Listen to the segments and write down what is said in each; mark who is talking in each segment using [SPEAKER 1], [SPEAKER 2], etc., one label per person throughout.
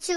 [SPEAKER 1] അച്ചു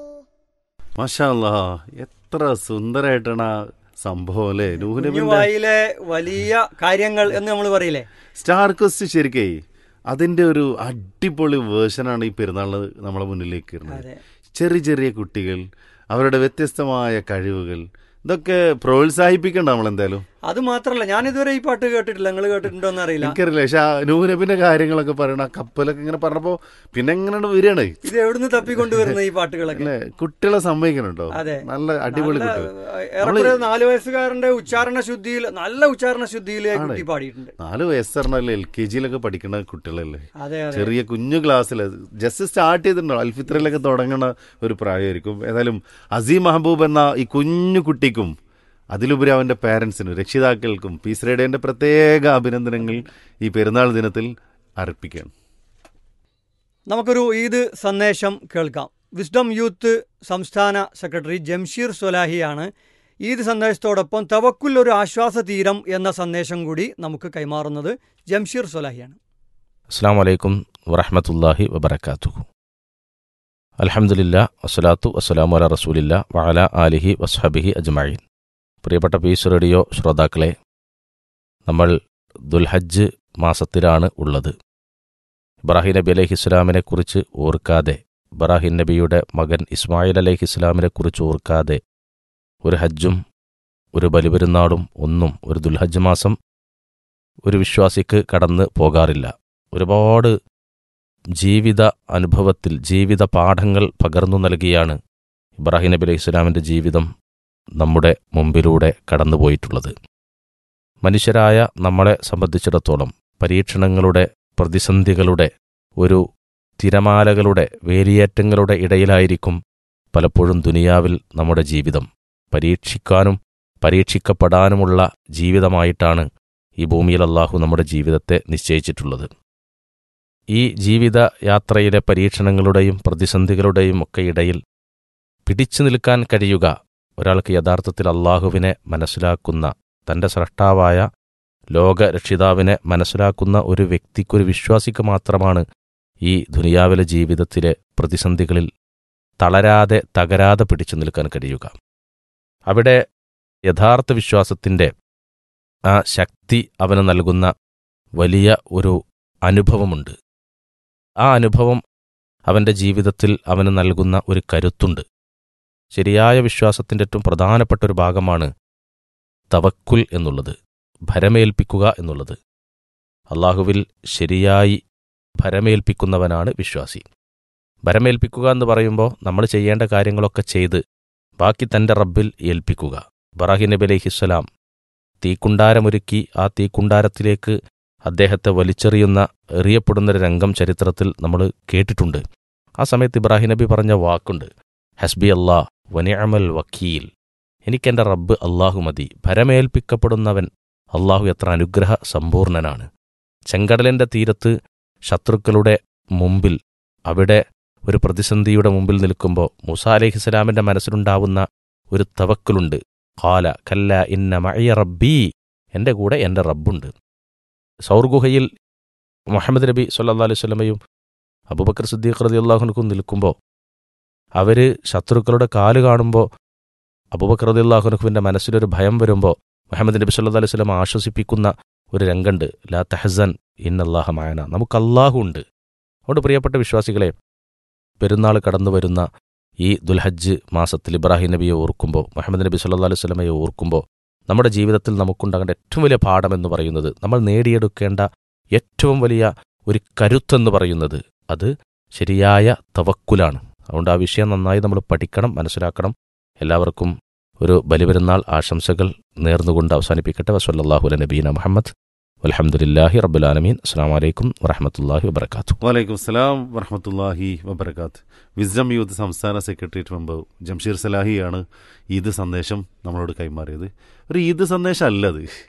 [SPEAKER 2] മാഷാല്ലാ എത്ര സുന്ദരായിട്ടാണ് ആ സംഭവം അല്ലേ നൂഹ്നബിന്റെ
[SPEAKER 3] വായിലെ വലിയ കാര്യങ്ങൾ എന്ന് നമ്മൾ പറയില്ലേ
[SPEAKER 2] സ്റ്റാർ ക്വസ്റ്റ് ശരിക്കേ അതിന്റെ ഒരു അടിപൊളി വേർഷനാണ് ഈ പെരുന്നാളിന് നമ്മളെ മുന്നിലേക്ക് വരുന്നത്
[SPEAKER 3] അതെ
[SPEAKER 2] ചെറിയ ചെറിയ കുട്ടികൾ അവരുടെ വ്യത്യസ്തമായ കഴിവുകൾ ഇതൊക്കെ പ്രോത്സാഹിപ്പിക്കണ്ട നമ്മൾ എന്തായാലും
[SPEAKER 3] അത് മാത്രല്ല ഞാൻ ഇതുവരെ ഈ പാട്ട് കേട്ടിട്ടില്ല നിങ്ങൾ കേട്ടിട്ടുണ്ടോ എന്ന് അറിയില്ല
[SPEAKER 2] എനിക്കറിയില്ല പക്ഷെ ആ നൂഹ്നബിന്റെ കാര്യങ്ങളൊക്കെ പറയണ ആ കപ്പലൊക്കെ ഇങ്ങനെ പറഞ്ഞപ്പോ പിന്നെ എങ്ങനെ വരികയാണ്
[SPEAKER 3] ഇത് എവിടുന്ന് തപ്പിക്കൊണ്ടുവരുന്ന ഈ പാട്ടുകളൊക്കെ
[SPEAKER 2] അല്ലെ കുട്ടികളെ സമ്മതിക്കണുണ്ടോ
[SPEAKER 3] അതെ.
[SPEAKER 2] നല്ല അടിപൊളി
[SPEAKER 3] നല്ല,
[SPEAKER 2] കുട്ടികൾ
[SPEAKER 3] ഏറെക്കുറെ നാല് വയസ്സുകാരന്റെ ഉച്ചാരണ ശുദ്ധിയിൽ നല്ല ഉച്ചാരണ ശുദ്ധിയിൽ കുട്ടി പാടിയിട്ടുണ്ട്
[SPEAKER 2] നാല് വയസ്സറിനല്ലേ എൽ കെ ജിയിലൊക്കെ പഠിക്കുന്ന കുട്ടികളല്ലേ
[SPEAKER 3] അതെ അതെ
[SPEAKER 2] ചെറിയ കുഞ്ഞു ക്ലാസ്സിൽ ജസ്റ്റ് സ്റ്റാർട്ട് ചെയ്തിട്ടുണ്ടോ അൽഫിത്രയിലൊക്കെ തുടങ്ങണ ഒരു പ്രായമായിരിക്കും ഏതായാലും അസീം മഹബൂബ് എന്ന ഈ കുഞ്ഞു കുട്ടിക്കും അതിലുപരി അവന്റെ പാരൻസിനും രക്ഷിതാക്കൾക്കും പീസ് റേഡിയോന്റെ പ്രത്യേക അഭിനന്ദനങ്ങൾ ഈ പെരുന്നാൾ ദിനത്തിൽ അർപ്പിക്കുകയാണ്
[SPEAKER 3] നമുക്കൊരു ഈദ് സന്ദേശം കേൾക്കാം വിസ്ഡം യൂത്ത് സംസ്ഥാന സെക്രട്ടറി ജംഷീർ സൊലാഹിയാണ് ഈദ് സന്ദേശത്തോടൊപ്പം തവക്കുൽ ഒരു ആശ്വാസ തീരം എന്ന സന്ദേശം കൂടി നമുക്ക് കൈമാറുന്നത് ജംഷീർ സൊലാഹിയാണ്
[SPEAKER 4] അസ്സാം വലൈക്കും വറഹമത്തല്ലാഹി വബർക്കാത്തു അലഹമുല്ല വസ്സലാത്തു വസ്സലാമു അല റസൂലില്ല വഅല ആലിഹി വസ്ഹബിഹി അജ്മഈൻ പ്രിയപ്പെട്ട പീസ് റേഡിയോ ശ്രോതാക്കളെ നമ്മൾ ദുൽഹജ്ജ് മാസത്തിലാണ് ഉള്ളത് ഇബ്രാഹിം നബി അലൈഹി ഇസ്ലാമിനെ കുറിച്ച് ഓർക്കാതെ ഇബ്രാഹിം നബിയുടെ മകൻ ഇസ്മായിൽ അലൈഹി ഇസ്ലാമിനെ കുറിച്ച് ഓർക്കാതെ ഒരു ഹജ്ജും ഒരു ബലിപെരുന്നാളും ഒന്നും ഒരു ദുൽഹജ്ജ് മാസം ഒരു വിശ്വാസിക്ക് കടന്ന് പോകാറില്ല ഒരുപാട് ജീവിത അനുഭവത്തിൽ ജീവിത പാഠങ്ങൾ പകർന്നു നൽകിയാണ് ഇബ്രാഹിം നബി അലൈഹി ഇസ്ലാമിൻ്റെ ജീവിതം നമ്മുടെ മുമ്പിലൂടെ കടന്നുപോയിട്ടുള്ളത് മനുഷ്യരായ നമ്മളെ സംബന്ധിച്ചിടത്തോളം പരീക്ഷണങ്ങളുടെ പ്രതിസന്ധികളുടെ ഒരു തിരമാലകളുടെ വേലിയേറ്റങ്ങളുടെ ഇടയിലായിരിക്കും പലപ്പോഴും ദുനിയാവിൽ നമ്മുടെ ജീവിതം പരീക്ഷിക്കാനും പരീക്ഷിക്കപ്പെടാനുമുള്ള ജീവിതമായിട്ടാണ് ഈ ഭൂമിയിൽ അള്ളാഹു നമ്മുടെ ജീവിതത്തെ നിശ്ചയിച്ചിട്ടുള്ളത് ഈ ജീവിത യാത്രയിലെ പരീക്ഷണങ്ങളുടെയും പ്രതിസന്ധികളുടെയും ഒക്കെ ഇടയിൽ പിടിച്ചു നിൽക്കാൻ കഴിയുക ഒരാൾക്ക് യഥാർത്ഥത്തിൽ അള്ളാഹുവിനെ മനസ്സിലാക്കുന്ന തൻ്റെ സ്രഷ്ടാവായ ലോകരക്ഷിതാവിനെ മനസ്സിലാക്കുന്ന ഒരു വ്യക്തിക്കൊരു വിശ്വാസിക്ക് മാത്രമാണ് ഈ ദുനിയാവിലെ ജീവിതത്തിലെ പ്രതിസന്ധികളിൽ തളരാതെ തകരാതെ പിടിച്ചു നിൽക്കാൻ കഴിയുക അവിടെ യഥാർത്ഥ വിശ്വാസത്തിൻ്റെ ആ ശക്തി അവന് നൽകുന്ന വലിയ ഒരു അനുഭവമുണ്ട് ആ അനുഭവം അവൻ്റെ ജീവിതത്തിൽ അവന് നൽകുന്ന ഒരു കരുത്തുണ്ട് ശരിയായ വിശ്വാസത്തിൻ്റെ ഏറ്റവും പ്രധാനപ്പെട്ട ഒരു ഭാഗമാണ് തവക്കുൽ എന്നുള്ളത് ഭരമേൽപ്പിക്കുക എന്നുള്ളത് അള്ളാഹുവിൽ ശരിയായി ഭരമേൽപ്പിക്കുന്നവനാണ് വിശ്വാസി ഭരമേൽപ്പിക്കുക എന്ന് പറയുമ്പോൾ നമ്മൾ ചെയ്യേണ്ട കാര്യങ്ങളൊക്കെ ചെയ്ത് ബാക്കി തൻ്റെ റബ്ബിൽ ഏൽപ്പിക്കുക ഇബ്രാഹിം നബി അലൈഹിസ്സലാം തീക്കുണ്ടാരമൊരുക്കി ആ തീക്കുണ്ടാരത്തിലേക്ക് അദ്ദേഹത്തെ വലിച്ചെറിയുന്ന എറിയപ്പെടുന്നൊരു രംഗം ചരിത്രത്തിൽ നമ്മൾ കേട്ടിട്ടുണ്ട് ആ സമയത്ത് ഇബ്രാഹിം നബി പറഞ്ഞ വാക്കുണ്ട് ഹസ്ബി അല്ലാ വനിഅമൽ വക്കീൽ എനിക്കെൻ്റെ റബ്ബ് അള്ളാഹു മതി ഭരമേൽപ്പിക്കപ്പെടുന്നവൻ അള്ളാഹു എത്ര അനുഗ്രഹ സമ്പൂർണനാണ് ചെങ്കടലിൻ്റെ തീരത്ത് ശത്രുക്കളുടെ മുമ്പിൽ അവിടെ ഒരു പ്രതിസന്ധിയുടെ മുമ്പിൽ നിൽക്കുമ്പോൾ മൂസ അലഹിസ്സലാമിൻ്റെ മനസ്സിലുണ്ടാവുന്ന ഒരു തവക്കലുണ്ട് ഖാല കല്ല ഇന്ന മഅയ റബ്ബീ എൻ്റെ കൂടെ എൻ്റെ റബ്ബുണ്ട് സൗർഗുഹയിൽ മുഹമ്മദ് നബി സല്ലാ അലൈഹി സ്വലമയും അബൂബക്കർ സിദ്ദീഖ് റതി അള്ളാഹുനക്കും നിൽക്കുമ്പോൾ അവർ ശത്രുക്കളുടെ കാല് കാണുമ്പോൾ അബൂബക്കർ റതി അള്ളാഹുനക്കുവിൻ്റെ മനസ്സിലൊരു ഭയം വരുമ്പോൾ മുഹമ്മദ് നബി സല്ലാ അലൈഹി സ്വലം ആശ്വസിപ്പിക്കുന്ന ഒരു രംഗമുണ്ട് ലാ തഹസൻ ഇന്നല്ലാഹ മായന നമുക്ക് അള്ളാഹു ഉണ്ട് അതുകൊണ്ട് പ്രിയപ്പെട്ട വിശ്വാസികളെ പെരുന്നാൾ കടന്നു വരുന്ന ഈ ദുൽഹജ്ജ് മാസത്തിൽ ഇബ്രാഹിം നബിയെ ഓർക്കുമ്പോൾ മുഹമ്മദ് നബി സല്ലാ അലൈഹി സ്വലമയെ ഓർക്കുമ്പോൾ നമ്മുടെ ജീവിതത്തിൽ നമുക്കുണ്ടാകേണ്ട ഏറ്റവും വലിയ പാഠമെന്ന് പറയുന്നത് നമ്മൾ നേടിയെടുക്കേണ്ട ഏറ്റവും വലിയ ഒരു കരുത്തെന്ന് പറയുന്നത് അത് ശരിയായ തവക്കുലാണ് അതുകൊണ്ട് ആ വിഷയം നന്നായി നമ്മൾ പഠിക്കണം മനസ്സിലാക്കണം എല്ലാവർക്കും ഒരു ബലിപെരുന്നാൾ ആശംസകൾ നേർന്നുകൊണ്ട് അവസാനിപ്പിക്കട്ടെ വസല്ലാഹു നബീന മുഹമ്മദ് അലഹമുല്ലാഹി റബ്ബുലാലമീൻ അസ്സാം വലൈക്കും വറഹമത്തല്ലാഹി വബർക്കാത്തു
[SPEAKER 2] വലൈക്കും സ്ലാം വറഹമത്തല്ലാഹി വബർക്കാത്ത് വിസ്ഡം യൂത്ത് സംസ്ഥാന സെക്രട്ടേറിയറ്റ് മെമ്പർ ജംഷീർ സലാഹിയാണ് ഈദ് സന്ദേശം നമ്മളോട് കൈമാറിയത് ഒരു ഈദ് സന്ദേശം അല്ലത്